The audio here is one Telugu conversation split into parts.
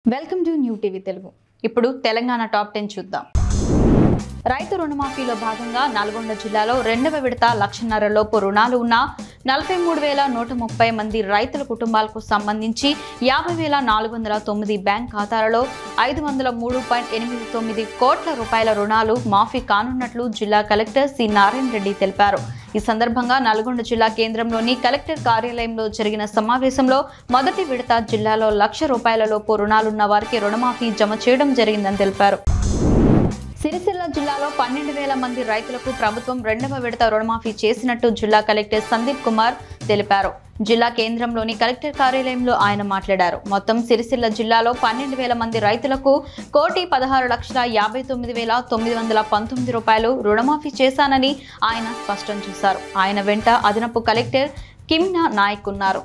welcome to new TV Telugu ఇప్పుడు తెలంగాణ టాప్ టెన్ చూద్దాం రైతు రుణమాఫీలో భాగంగా నల్గొండ జిల్లాలో రెండవ విడత లక్షన్నర లోపు రుణాలు ఉన్న నలభై మూడు వేల నూట ముప్పై మంది రైతుల కుటుంబాలకు సంబంధించి యాభై వేల నాలుగు వందల తొమ్మిది బ్యాంక్ ఖాతాలలో ఐదు వందల మూడు పాయింట్ ఎనిమిది తొమ్మిది కోట్ల రూపాయల రుణాలు మాఫీ కానున్నట్లు జిల్లా కలెక్టర్ సి నారాయణ రెడ్డి తెలిపారు ఈ సందర్భంగా నల్గొండ జిల్లా కేంద్రంలోని కలెక్టర్ కార్యాలయంలో జరిగిన సమావేశంలో మొదటి విడత జిల్లాలో లక్ష రూపాయల లోపు రుణాలున్న వారికి రుణమాఫీ జమ చేయడం జరిగిందని తెలిపారు సిరిసిల్ల జిల్లాలో పన్నెండు వేల మంది రైతులకు ప్రభుత్వం రెండవ విడత రుణమాఫీ చేసినట్టు జిల్లా కలెక్టర్ సందీప్ కుమార్ తెలిపారు జిల్లా కేంద్రంలోని కలెక్టర్ కార్యాలయంలో ఆయన మాట్లాడారు మొత్తం సిరిసిల్ల జిల్లాలో పన్నెండు వేల మంది రైతులకు కోటి పదహారు లక్షల యాభై తొమ్మిది వేల తొమ్మిది వందల పంతొమ్మిది రూపాయలు రుణమాఫీ చేశానని ఆయన స్పష్టం చేశారు ఆయన వెంట అదనపు కలెక్టర్ కిమ్నా నాయక్ ఉన్నారు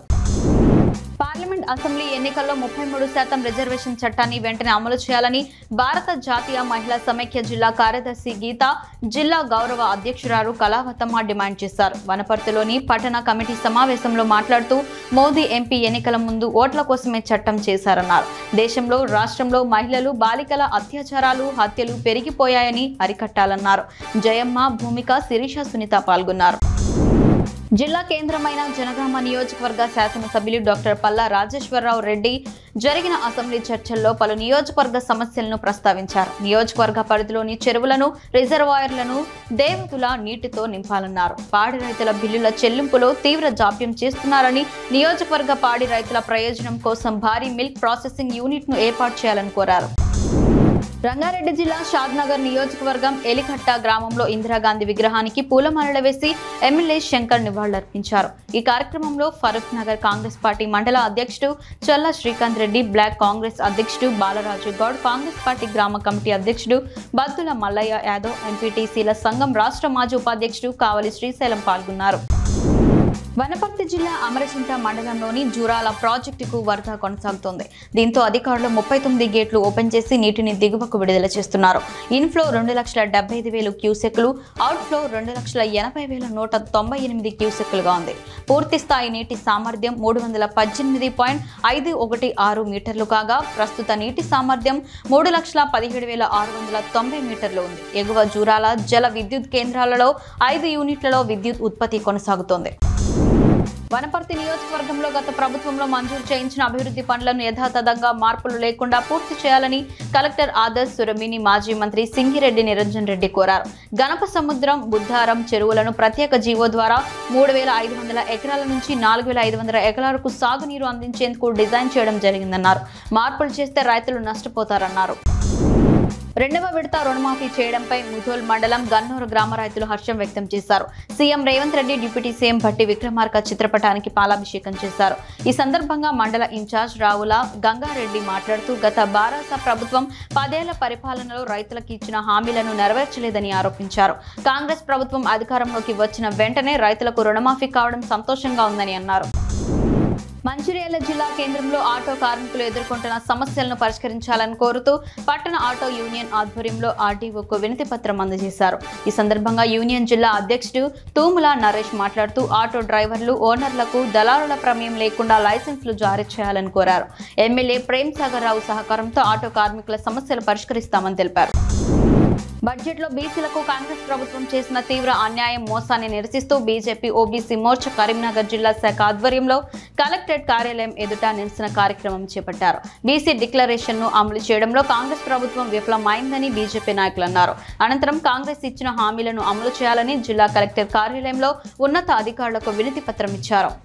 పార్లమెంట్ అసెంబ్లీ ఎన్నికల్లో ముప్పై మూడు శాతం రిజర్వేషన్ చట్టాన్ని వెంటనే అమలు చేయాలని భారత జాతీయ మహిళా సమైక్య జిల్లా కార్యదర్శి గీత జిల్లా గౌరవ అధ్యక్షురాలు కళావతమ్మ డిమాండ్ చేశారు వనపర్తిలోని పట్టణ కమిటీ సమావేశంలో మాట్లాడుతూ మోదీ ఎంపీ ఎన్నికల ముందు ఓట్ల కోసమే చట్టం చేశారన్నారు దేశంలో రాష్ట్రంలో మహిళలు బాలికల అత్యాచారాలు హత్యలు పెరిగిపోయాయని అరికట్టాలన్నారు జయమ్మ భూమిక శిరీష సునీత పాల్గొన్నారు జిల్లా కేంద్రమైన జనగామ నియోజకవర్గ శాసనసభ్యులు డాక్టర్ పల్లా రాజేశ్వరరావు రెడ్డి జరిగిన అసెంబ్లీ చర్చల్లో పలు నియోజకవర్గ సమస్యలను ప్రస్తావించారు నియోజకవర్గ పరిధిలోని చెరువులను రిజర్వాయర్లను దేవతుల నీటితో నింపాలన్నారు పాడి రైతుల బిల్లుల చెల్లింపులో తీవ్ర జాప్యం చేస్తున్నారని నియోజకవర్గ పాడి రైతుల ప్రయోజనం కోసం భారీ మిల్క్ ప్రాసెసింగ్ యూనిట్ ను ఏర్పాటు చేయాలని కోరారు రంగారెడ్డి జిల్లా షాద్నగర్ నియోజకవర్గం ఎలికట్ట గ్రామంలో ఇందిరాగాంధీ విగ్రహానికి పూలమాలలు వేసి ఎమ్మెల్యే శంకర్ నివాళులర్పించారు ఈ కార్యక్రమంలో ఫరూక్ నగర్ కాంగ్రెస్ పార్టీ మండల అధ్యక్షుడు చల్ల శ్రీకాంత్ రెడ్డి బ్లాక్ కాంగ్రెస్ అధ్యక్షుడు బాలరాజు గౌడ్ కాంగ్రెస్ పార్టీ గ్రామ కమిటీ అధ్యక్షుడు బద్దుల మల్లయ్య యాదవ్ ఎంపీటీసీల సంఘం రాష్ట్ర మాజీ ఉపాధ్యక్షుడు కావలి శ్రీశైలం పాల్గొన్నారు వనపర్తి జిల్లా అమరచింత మండలంలోని జూరాల ప్రాజెక్టుకు వరద కొనసాగుతోంది దీంతో అధికారులు ముప్పై తొమ్మిది గేట్లు ఓపెన్ చేసి నీటిని దిగువకు విడుదల చేస్తున్నారు ఇన్ఫ్లో రెండు లక్షల డెబ్బై ఐదు వేలు క్యూసెక్లు అవుట్ఫ్లో రెండు లక్షల ఎనభై వేల నూట తొంభై ఎనిమిది క్యూసెక్లుగా ఉంది పూర్తి స్థాయి నీటి సామర్థ్యం మూడు వందల పద్దెనిమిది పాయింట్ ఐదు ఒకటి ఆరు మీటర్లు కాగా ప్రస్తుత నీటి సామర్థ్యం మూడు లక్షల పదిహేడు వేల ఆరు వందల తొంభై మీటర్లు ఉంది ఎగువ జూరాల జల విద్యుత్ కేంద్రాలలో ఐదు యూనిట్లలో విద్యుత్ ఉత్పత్తి కొనసాగుతోంది వనపర్తి నియోజకవర్గంలో గత ప్రభుత్వంలో మంజూరు చేయించిన అభివృద్ధి పనులను యథాతథంగా మార్పులు లేకుండా పూర్తి చేయాలని కలెక్టర్ ఆదర్శ్ సురమిని మాజీ మంత్రి సింగిరెడ్డి నిరంజన్ రెడ్డి కోరారు గణప సముద్రం బుద్ధారం చెరువులను ప్రత్యేక జీవో ద్వారా మూడు వేల ఐదు వందల ఎకరాల నుంచి నాలుగు వేల ఐదు వందల ఎకరాలకు సాగునీరు అందించేందుకు డిజైన్ చేయడం జరిగిందన్నారు మార్పులు చేస్తే రైతులు నష్టపోతారన్నారు రెండవ విడత రుణమాఫీ చేయడంపై ముధోల్ మండలం గన్నూరు గ్రామ రైతులు హర్షం వ్యక్తం చేశారు CM Revanth Reddy deputy CM Bhatti Vikramarka చిత్రపటానికి పాలాభిషేకం చేశారు ఈ సందర్భంగా మండల ఇన్ఛార్జ్ రావుల గంగారెడ్డి మాట్లాడుతూ గత బారాస ప్రభుత్వం పదేళ్ల పరిపాలనలో రైతులకు ఇచ్చిన హామీలను నెరవేర్చలేదని ఆరోపించారు కాంగ్రెస్ ప్రభుత్వం అధికారంలోకి వచ్చిన వెంటనే రైతులకు రుణమాఫీ కావడం సంతోషంగా ఉందని అన్నారు మంచిర్యాల జిల్లా కేంద్రంలో ఆటో కార్మికులు ఎదుర్కొంటున్న సమస్యలను పరిష్కరించాలని కోరుతూ పట్టణ ఆటో యూనియన్ ఆధ్వర్యంలో ఆర్డీఓకు వినతి పత్రం అందజేశారు ఈ సందర్భంగా యూనియన్ జిల్లా అధ్యక్షుడు తూముల నరేష్ మాట్లాడుతూ ఆటో డ్రైవర్లు ఓనర్లకు దళారుల ప్రమేయం లేకుండా లైసెన్సులు జారీ చేయాలని కోరారు ఎమ్మెల్యే ప్రేమ్ సాగర్ రావు సహకారంతో ఆటో కార్మికుల సమస్యలు పరిష్కరిస్తామని తెలిపారు బడ్జెట్లో బీసీలకు కాంగ్రెస్ ప్రభుత్వం చేసిన తీవ్ర అన్యాయం మోసాన్ని నిరసిస్తూ బీజేపీ ఓబీసీ మోర్చా కరీంనగర్ జిల్లా శాఖ ఆధ్వర్యంలో కలెక్టరేట్ కార్యాలయం ఎదుట నిరసన కార్యక్రమం చేపట్టారు బీసీ డిక్లరేషన్ ను అమలు చేయడంలో కాంగ్రెస్ ప్రభుత్వం విఫలమైందని బీజేపీ నాయకులు అన్నారు అనంతరం కాంగ్రెస్ ఇచ్చిన హామీలను అమలు చేయాలని జిల్లా కలెక్టర్ కార్యాలయంలో ఉన్నత అధికారులకు వినతి పత్రం ఇచ్చారు